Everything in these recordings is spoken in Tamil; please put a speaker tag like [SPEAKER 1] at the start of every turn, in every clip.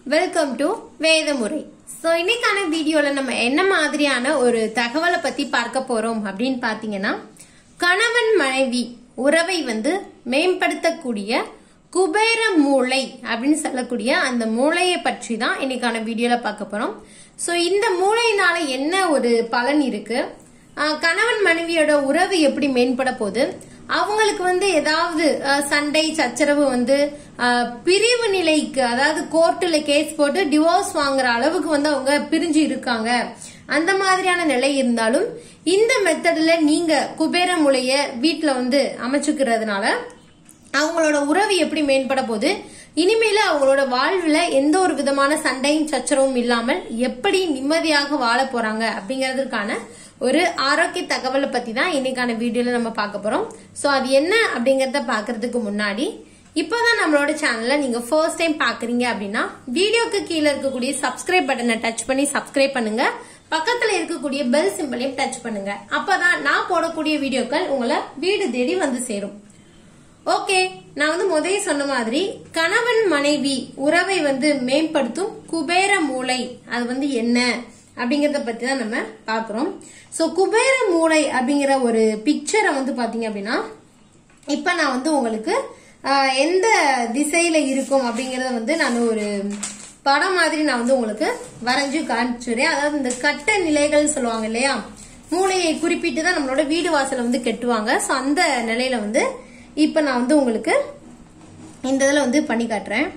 [SPEAKER 1] வெல்கம் டு வேதமுறை ஸோ இன்னைக்கான வீடியோல நம்ம என்ன மாதிரியான ஒரு தகவலை பத்தி பார்க்க போறோம் அப்படின்னு பாத்தீங்கன்னா கணவன் மனைவி உறவை வந்து மேம்படுத்தக்கூடிய குபேர மூளை அப்படின்னு சொல்லக்கூடிய அந்த மூளையை பற்றி தான் இன்னைக்கான வீடியோல பார்க்க போறோம் ஸோ இந்த மூளையினால என்ன ஒரு பலன் இருக்கு ஆஹ் கணவன் மனைவியோட உறவு எப்படி மேம்பட போகுது அவங்களுக்கு வந்து ஏதாவது ஆஹ் சண்டை சச்சரவு வந்து ஆஹ் பிரிவு நிலைக்கு அதாவது கோர்ட்டுல கேஸ் போட்டு டிவோர்ஸ் வாங்குற அளவுக்கு வந்து அவங்க பிரிஞ்சு இருக்காங்க அந்த மாதிரியான நிலை இருந்தாலும் இந்த மெத்தட்ல நீங்க குபேர மூளைய வீட்டுல வந்து அமைச்சுக்கிறதுனால அவங்களோட உறவு எப்படி மேம்பட போகுது இனிமேல அவங்களோட வாழ்வுல எந்த ஒரு விதமான சண்டையும் சச்சரவும் இல்லாமல் எப்படி நிம்மதியாக வாழ போறாங்க அப்படிங்கறதுக்கான ஒரு ஆரோக்கிய தகவலை பத்தி தான் இன்னைக்கான வீடியோல நம்ம பார்க்க போறோம் சோ அது என்ன அப்படிங்கறத பாக்குறதுக்கு முன்னாடி இப்போதான் நம்மளோட சேனல்ல நீங்க ஃபர்ஸ்ட் டைம் பாக்குறீங்க அப்படின்னா வீடியோக்கு கீழே இருக்கக்கூடிய சப்ஸ்கிரைப் பட்டனை டச் பண்ணி சப்ஸ்கிரைப் பண்ணுங்க பக்கத்துல இருக்கக்கூடிய பெல் சிம்பிளையும் டச் பண்ணுங்க அப்பதான் நான் போடக்கூடிய வீடியோக்கள் உங்களை வீடு தேடி வந்து சேரும் ஓகே நான் வந்து முதலே சொன்ன மாதிரி கணவன் மனைவி உறவை வந்து மேம்படுத்தும் குபேர மூளை அது வந்து என்ன அப்படிங்கறத பத்தி தான் நம்ம பாக்குறோம் சோ குபேர மூளை அப்படிங்கிற ஒரு பிக்சரை வந்து பாத்தீங்க அப்படின்னா இப்ப நான் வந்து உங்களுக்கு ஆஹ், எந்த திசையில இருக்கும் அப்படிங்கறத வந்து நான் ஒரு படம் மாதிரி நான் வந்து உங்களுக்கு வரைஞ்சு காமிச்சுறேன் அதாவது இந்த கட்ட நிலைகள் சொல்லுவாங்க இல்லையா மூளையை குறிப்பிட்டு தான் நம்மளோட வீடு வாசலை வந்து கெட்டுவாங்க சோ அந்த நிலையில வந்து இப்ப நான் வந்து உங்களுக்கு இந்த இதுல வந்து பண்ணி காட்டுறேன்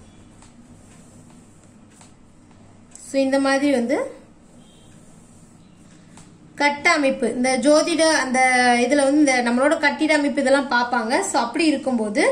[SPEAKER 1] ஸோ இந்த மாதிரி வந்து கட்ட அமைப்பு இந்த ஜோதிட அந்த இதுல வந்து இந்த நம்மளோட கட்டிட அமைப்பு இதெல்லாம் பார்ப்பாங்க ஸோ அப்படி இருக்கும்போது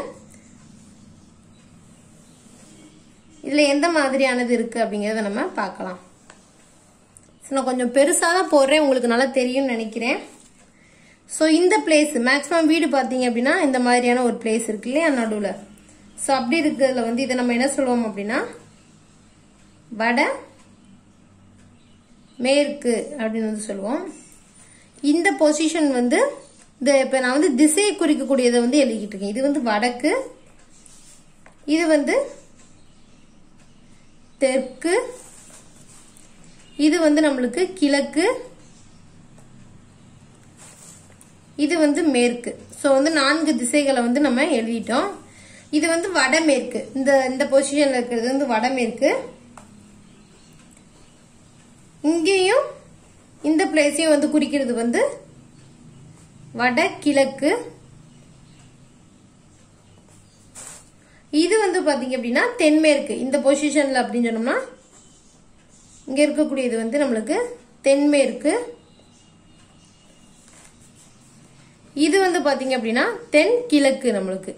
[SPEAKER 1] இதுல எந்த மாதிரியானது இருக்கு அப்படிங்கறத நம்ம பார்க்கலாம் ஸோ நான் கொஞ்சம் பெருசா தான் போடுறேன் உங்களுக்கு நல்லா தெரியும்னு நினைக்கிறேன் ஸோ இந்த பிளேஸ் மேக்ஸிமம் வீடு பார்த்தீங்க அப்படின்னா இந்த மாதிரியான ஒரு பிளேஸ் இருக்கு இல்லையா நடுவில் ஸோ அப்படி இருக்கிறதுல வந்து இதை நம்ம என்ன சொல்லுவோம் அப்படின்னா வட மேற்கு அப்படின்னு வந்து சொல்லுவோம் இந்த பொசிஷன் வந்து இந்த இப்போ நான் வந்து திசையை குறிக்கக்கூடியதை வந்து எழுதிக்கிட்டு இருக்கேன் இது வந்து வடக்கு இது வந்து தெற்கு இது வந்து நம்மளுக்கு கிழக்கு இது வந்து மேற்கு ஸோ வந்து நான்கு திசைகளை வந்து நம்ம எழுதிட்டோம் இது வந்து வடமேற்கு இந்த இந்த பொசிஷன்ல இருக்கிறது வந்து வடமேற்கு இங்கேயும் இந்த பிளேஸையும் வந்து குறிக்கிறது வந்து வடகிழக்கு இது வந்து பாத்தீங்க அப்படின்னா தென்மேற்கு இந்த பொசிஷன்ல அப்படின்னு சொன்னோம்னா இங்க இருக்கக்கூடியது வந்து நம்மளுக்கு தென்மேற்கு இது வந்து பாத்தீங்க அப்படின்னா தென் கிழக்கு நம்மளுக்கு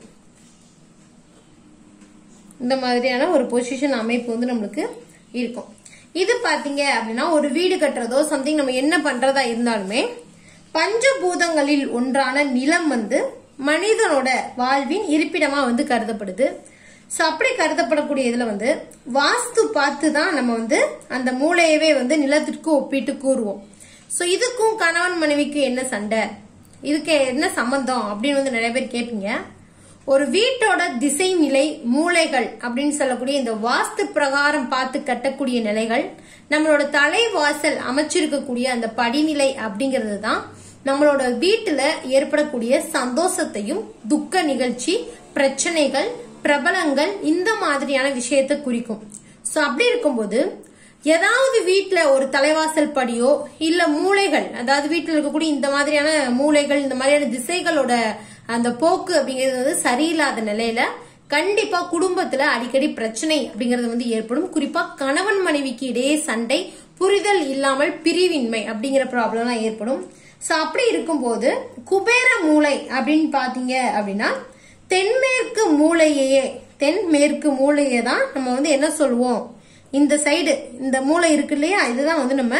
[SPEAKER 1] இந்த மாதிரியான ஒரு பொசிஷன் அமைப்பு வந்து நம்மளுக்கு இருக்கும் இது பாத்தீங்க அப்படின்னா ஒரு வீடு கட்டுறதோ சம்திங் நம்ம என்ன பண்றதா இருந்தாலுமே பஞ்சபூதங்களில் ஒன்றான நிலம் வந்து மனிதனோட வாழ்வின் இருப்பிடமா வந்து கருதப்படுது சோ அப்படி கருதப்படக்கூடிய இதுல வந்து வாஸ்து பார்த்து தான் நம்ம வந்து அந்த மூளையவே வந்து நிலத்திற்கு ஒப்பிட்டு கூறுவோம் சோ இதுக்கும் கணவன் மனைவிக்கு என்ன சண்டை இதுக்கு என்ன சம்பந்தம் அப்படின்னு வந்து நிறைய பேர் கேட்பீங்க ஒரு வீட்டோட திசை நிலை மூளைகள் அப்படின்னு சொல்லக்கூடிய இந்த வாஸ்து பிரகாரம் பார்த்து கட்டக்கூடிய நிலைகள் நம்மளோட தலைவாசல் அமைச்சிருக்கக்கூடிய அந்த படிநிலை அப்படிங்கிறது தான் நம்மளோட வீட்டுல ஏற்படக்கூடிய சந்தோஷத்தையும் துக்க நிகழ்ச்சி பிரச்சனைகள் பிரபலங்கள் இந்த மாதிரியான விஷயத்தை குறிக்கும் சோ அப்படி இருக்கும்போது ஏதாவது வீட்ல ஒரு தலைவாசல் படியோ இல்ல மூளைகள் அதாவது வீட்டுல இருக்கக்கூடிய இந்த மாதிரியான மூளைகள் இந்த மாதிரியான திசைகளோட அந்த போக்கு அப்படிங்கிறது வந்து சரியில்லாத நிலையில கண்டிப்பா குடும்பத்துல அடிக்கடி பிரச்சனை அப்படிங்கறது வந்து ஏற்படும் குறிப்பா கணவன் மனைவிக்கு இடையே சண்டை புரிதல் இல்லாமல் பிரிவின்மை அப்படிங்கிற ப்ராப்ளம்லாம் ஏற்படும் சோ அப்படி இருக்கும்போது குபேர மூளை அப்படின்னு பாத்தீங்க அப்படின்னா தென்மேற்கு மூளையையே தென்மேற்கு மூளையை தான் நம்ம வந்து என்ன சொல்லுவோம் இந்த சைடு இந்த மூளை இருக்கு இல்லையா இதுதான் வந்து நம்ம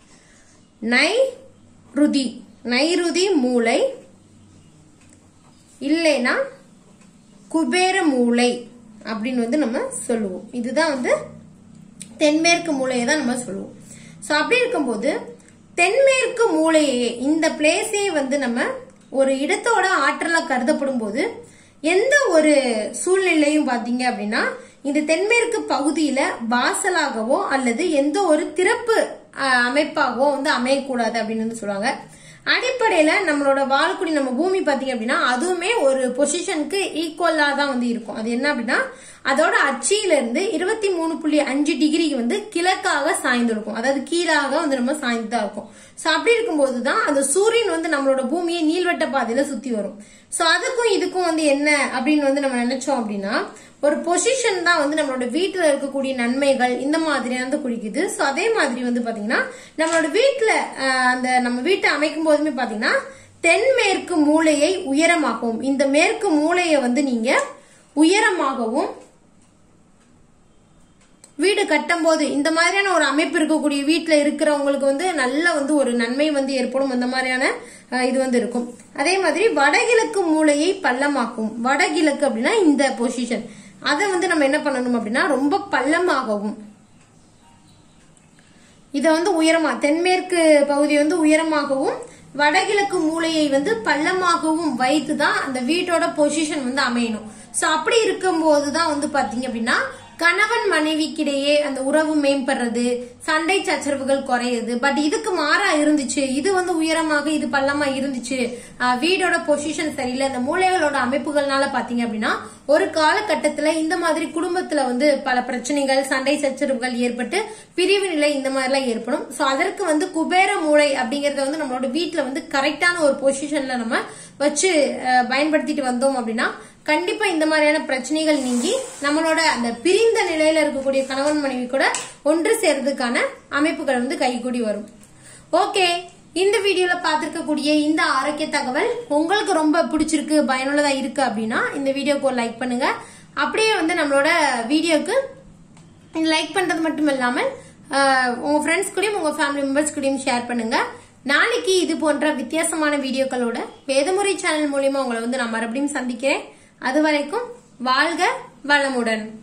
[SPEAKER 1] நைருதி நைருதி மூளை இல்லைனா குபேர மூளை அப்படின்னு வந்து நம்ம சொல்லுவோம் இதுதான் வந்து தென்மேற்கு மூளையை தான் நம்ம சொல்லுவோம் சோ அப்படி இருக்கும்போது தென்மேற்கு மூளையே இந்த பிளேஸே வந்து நம்ம ஒரு இடத்தோட ஆற்றலா கருதப்படும் போது எந்த ஒரு சூழ்நிலையும் பாத்தீங்க அப்படின்னா இந்த தென்மேற்கு பகுதியில வாசலாகவோ அல்லது எந்த ஒரு திறப்பு அஹ், அமைப்பாகவோ வந்து அமையக்கூடாது அப்படின்னு வந்து சொல்லுவாங்க அடிப்படையில நம்மளோட வாழக்குடி நம்ம பூமி பாத்தீங்க அப்படின்னா அதுவுமே ஒரு பொசிஷனுக்கு ஈக்குவலா தான் வந்து இருக்கும் அது என்ன அப்படின்னா அதோட அச்சியில இருந்து இருபத்தி மூணு புள்ளி அஞ்சு டிகிரிக்கு வந்து கிழக்காக சாய்ந்து இருக்கும் அதாவது கீழாக வந்து நம்ம சாய்ந்து தான் இருக்கும் சோ அப்படி இருக்கும்போது தான் அந்த சூரியன் வந்து நம்மளோட பூமியை நீள்வட்ட பாதையில சுத்தி வரும் சோ அதுக்கும் இதுக்கும் வந்து என்ன அப்படின்னு வந்து நம்ம நினைச்சோம் அப்படின்னா ஒரு பொசிஷன் தான் வந்து நம்மளோட வீட்டுல இருக்கக்கூடிய நன்மைகள் இந்த மாதிரி வந்து குறிக்குது சோ அதே மாதிரி வந்து பாத்தீங்கன்னா நம்மளோட வீட்டுல அஹ், அந்த நம்ம வீட்டை அமைக்கும் போதுமே பாத்தீங்கன்னா தென்மேற்கு மூலையை உயரமாகவும் இந்த மேற்கு மூலையை வந்து நீங்க உயரமாகவும் வீடு கட்டும் போது இந்த மாதிரியான ஒரு அமைப்பு இருக்கக்கூடிய வீட்டுல இருக்கிறவங்களுக்கு வந்து நல்ல வந்து ஒரு நன்மை வந்து ஏற்படும் அந்த மாதிரியான அஹ், இது வந்து இருக்கும் அதே மாதிரி வடகிழக்கு மூலையை பள்ளமாக்கும் வடகிழக்கு அப்படின்னா இந்த பொசிஷன் அதை வந்து நம்ம என்ன பண்ணணும் அப்படின்னா ரொம்ப பள்ளமாகவும் இத வந்து உயரமா தென்மேற்கு பகுதி வந்து உயரமாகவும் வடகிழக்கு மூலையை வந்து பள்ளமாகவும் வைத்து தான் அந்த வீட்டோட பொசிஷன் வந்து அமையணும் சோ அப்படி இருக்கும்போது தான் வந்து பாத்தீங்க அப்படின்னா கணவன் மனைவிக்கிடையே அந்த உறவு மேம்படுறது சண்டை சச்சரவுகள் குறையுது பட் இதுக்கு மாறா இருந்துச்சு இது வந்து உயரமாக இது பள்ளமா இருந்துச்சு ஆஹ் வீடோட பொசிஷன் சரியில்லை இந்த மூலைகளோட அமைப்புகள்னால பாத்தீங்க அப்படின்னா ஒரு காலகட்டத்துல இந்த மாதிரி குடும்பத்துல வந்து பல பிரச்சனைகள் சண்டை சச்சரவுகள் ஏற்பட்டு பிரிவு நிலை இந்த மாதிரி எல்லாம் ஏற்படும் சோ அதற்கு வந்து குபேர மூளை அப்படிங்கறத வந்து நம்மளோட வீட்ல வந்து கரெக்டான ஒரு பொசிஷன்ல நம்ம வச்சு அஹ், பயன்படுத்திட்டு வந்தோம் அப்படின்னா கண்டிப்பா இந்த மாதிரியான பிரச்சனைகள் நீங்கி நம்மளோட அந்த பிரிந்த நிலையில இருக்கக்கூடிய கணவன் மனைவி கூட ஒன்று சேர்றதுக்கான அமைப்புகள் வந்து கைகூடி வரும் ஓகே இந்த வீடியோல பார்த்திருக்கக்கூடிய இந்த ஆரோக்கிய தகவல் உங்களுக்கு ரொம்ப பிடிச்சிருக்கு பயனுள்ளதா இருக்கு அப்படின்னா இந்த வீடியோக்கு ஒரு லைக் பண்ணுங்க அப்படியே வந்து நம்மளோட வீடியோக்கு லைக் பண்றது மட்டும் இல்லாமல் ஆஹ், உங்க ஃப்ரெண்ட்ஸ் கூடயும் உங்க ஃபேமிலி மெம்பர்ஸ் கூடயும் ஷேர் பண்ணுங்க நாளைக்கு இது போன்ற வித்தியாசமான வீடியோக்களோட வேதமுறை சேனல் மூலியமா உங்களை வந்து நான் மறுபடியும் சந்திக்கிறேன் அது வரைக்கும் வாழ்க வளமுடன்